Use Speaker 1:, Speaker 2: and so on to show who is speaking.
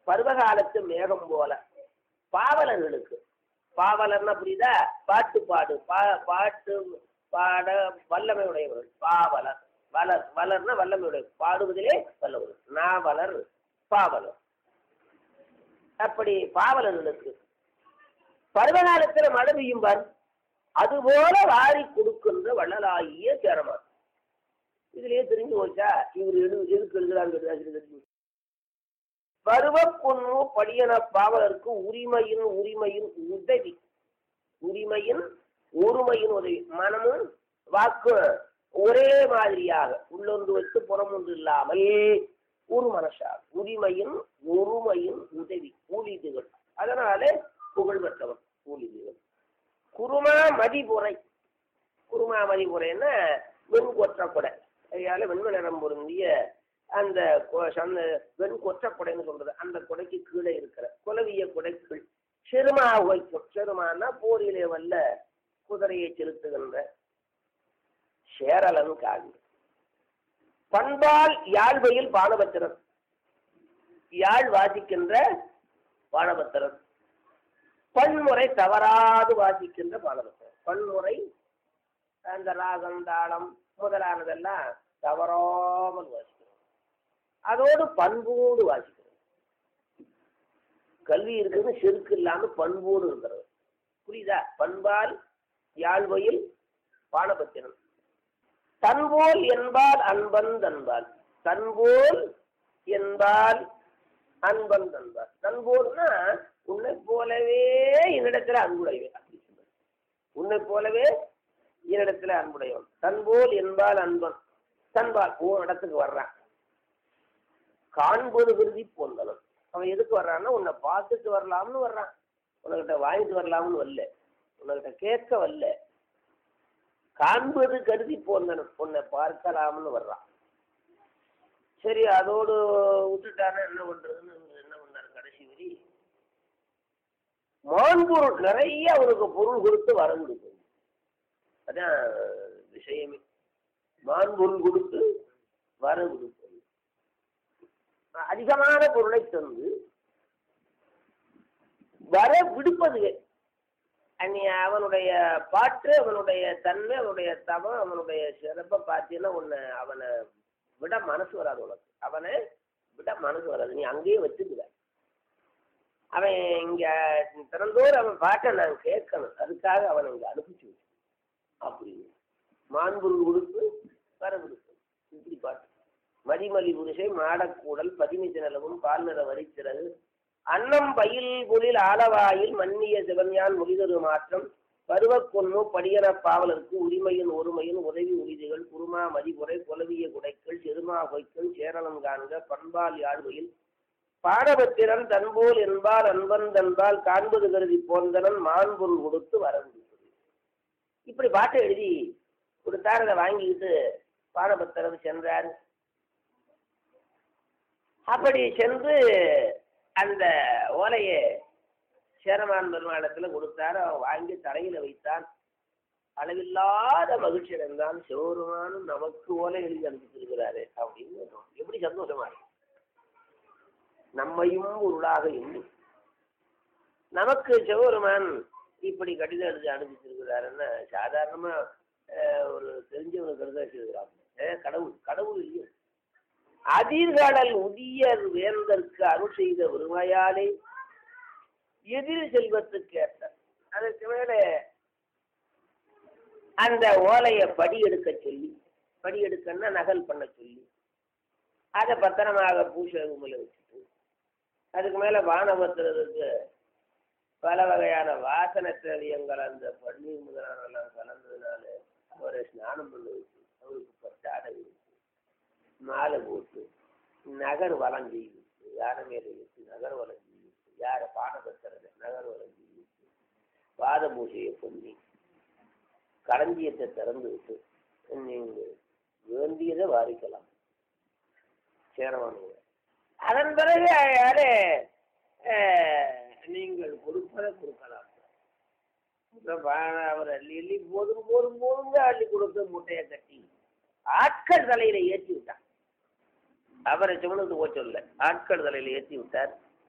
Speaker 1: பருவகாலத்து மேகம் போல பாவலர்களுக்கு பாவலர்னா புரியுதா பாட்டு பாடு பா பாட்டு பாட வல்லமை உடையவர்கள் பாவலர் வளர் வளர்னா வல்லமை உடைய பாடுவதிலே வல்லவர் நாவலர் பாவலர் அப்படி பாவலர்களுக்கு பருவகாலத்தில் மழை பெய்யும் பார் அதுபோல வாரி கொடுக்கின்ற வள்ளலாகிய சேரமான் இதுலயே தெரிஞ்சு போச்சா இவர் எது எதுக்கு எழுதுறாங்க பருவ பொண்ணு படியன பாவலருக்கு உரிமையின் உரிமையின் உதவி உரிமையின் ஒருமையின் உதவி மனமும் வாக்கு ஒரே மாதிரியாக உள்ளொன்று வைத்து புறம் ஒன்று இல்லாமல் ஒரு மனசா உரிமையின் ஒருமையின் உதவி ஊழிதுகள் அதனாலே புகழ் பெற்றவன் ஊழிதுகள் குருமா மதிபுரை குருமா மதிபுரைன்னா வெண் கொற்ற கொடை அதனால வெண்மை நிறம் பொருந்திய அந்த கொ- சந்த வெண் கொற்ற கொடைன்னு சொல்றது அந்த கொடைக்கு கீழே இருக்கிற குலவிய கொடைக்குள் செருமா வைக்கும் செருமானா போரிலே வல்ல குதிரையை செலுத்துகின்ற சேரலன் காவி பண்பால் யாழ்வையில் பானபத்திரன் யாழ் வாசிக்கின்ற பானபத்திரன் பன்முறை தவறாது வாசிக்கின்ற பானபத்திரன் பன்முறை அந்த ராகம் தாளம் முதலானதெல்லாம் தவறாமல் வாசிக்கிறோம் அதோடு பண்போடு வாசிக்கிறோம் கல்வி இருக்குது செருக்கு இல்லாம பண்போடு இருக்கிறது புரியுதா பண்பால் யாழ்வையில் பானபத்திரன் தன்போல் என்பால் அன்பன் தன்பால் தன்போல் என்பால் அன்பன் தன்பால் தன்போல்னா உன்னை போலவே என்னிடத்துல அன்புடையவன் அப்படி சொல்றது உன்னை போலவே என்னிடத்துல அன்புடையவன் தன்போல் என்பால் அன்பன் தன்பால் உன் இடத்துக்கு வர்றான் காண்பது விருதி போந்தவன் அவன் எதுக்கு வர்றான்னா உன்னை பார்த்துட்டு வரலாம்னு வர்றான் உனக்கிட்ட வாங்கிட்டு வரலாம்னு வரல உனக்கிட்ட கேட்க வரல காண்பது கருதி போந்தனும் உன்னை பார்க்கலாம்னு வர்றான் சரி அதோடு விட்டுட்டானா என்ன பண்றதுன்னு என்ன பண்ணாரு கடைசி வரி மான்பொருள் நிறைய அவனுக்கு பொருள் கொடுத்து வரம் கொடுக்கும் அதான் விஷயமே மான்பொருள் கொடுத்து வரம் கொடுப்பது அதிகமான பொருளை தந்து வர விடுப்பது அன்னி அவனுடைய பாட்டு அவனுடைய தன்மை அவனுடைய தவம் அவனுடைய சிறப்பை பார்த்தீங்கன்னா உன்னை அவனை விட மனசு வராது உனக்கு அவனை விட மனசு வராது நீ அங்கேயே வச்சுக்குவ அவன் இங்க திறந்தோர் அவன் பாட்டை நான் கேட்கணும் அதுக்காக அவனை இங்க அனுப்பிச்சு வச்சு அப்படின்னு மாண்புரு உடுப்பு வர விடுப்பு இப்படி பாட்டு மதிமலி புருஷை மாடக்கூடல் பதிமிச்ச நிலவும் பால் நிற வரிச்சிறகு அன்னம் பயில் புலில் ஆலவாயில் மன்னிய சிவன்யான் முடிதொரு மாற்றம் பருவப் பொண்ணு படியன பாவலருக்கு உரிமையின் ஒருமையின் உதவி உரிதுகள் குருமா மதிபுரை குலவிய குடைக்கள் செருமா பொய்க்கள் சேரளம் காண்க பண்பால் யாழ்வையில் பாடபத்திரன் தன்போல் என்பால் அன்பன் தன்பால் காண்பது கருதி போந்தனன் மாண்பொருள் கொடுத்து வரவிடுப்பது இப்படி பாட்டை எழுதி கொடுத்தார் அதை வாங்கிக்கிட்டு பாடபத்திரர் சென்றார் அப்படி சென்று அந்த ஓலையை சேரமான் பெருமாளத்தில் கொடுத்தார் அவன் வாங்கி தலையில வைத்தான் அளவில்லாத மகிழ்ச்சி அடைந்தான் சிவபெருமானும் நமக்கு ஓலை எழுதி அனுப்பிச்சிருக்கிறாரு அப்படின்னு எப்படி சந்தோஷமா இருக்கு நம்மையும் பொருளாக எண்ணி நமக்கு சிவபெருமான் இப்படி கடிதம் எழுதி அனுப்பிச்சிருக்கிறாருன்னா சாதாரணமா அஹ், ஒரு தெரிஞ்சவனுக்கு கடிதம் வச்சிருக்கிறாங்க அஹ், கடவுள் கடவுள் இல்லையே அதிர்கடல் உதியர் வேந்தற்கு அருள் செய்த விருமையாலே எதிர் செல்வத்துக்கு ஏற்ற அதற்கு மேலே அந்த ஓலையை படி எடுக்க சொல்லி படி எடுக்கன்னா நகல் பண்ண சொல்லி அதை பத்திரமாக பூசை ரூமில் வச்சுட்டு அதுக்கு மேலே வானபத்திரத்துக்கு பல வகையான வாசனை திரவியங்கள் அந்த பன்னீர் முதலானெல்லாம் கலந்ததுனால அவரை ஸ்நானம் பண்ண வச்சு அவருக்கு பட்டாடை வச்சு மாலை போட்டு நகர் வலம் செய்து யாரை மேலே வச்சு நகர் வலம் செய்து யாரை பாடபத்திரத்தை நகர் வலம் செய்து பாத பூஜையை பண்ணி களஞ்சியத்தை திறந்து விட்டு நீங்கள் வேண்டியதை வாரிக்கலாம் சேரவானுங்க அதன் பிறகு யாரு அஹ், நீங்கள் கொடுப்பதை கொடுக்கலாம் இப்ப பா- அவர் அள்ளி அள்ளி போதும் போதும் போதுங்க அள்ளி கொடுத்து மூட்டையை கட்டி ஆட்கள் தலையில ஏற்றி விட்டார் அவரை சிவனுக்கு போக சொல்ல ஆட்கள் தலையில ஏற்றி விட்டார்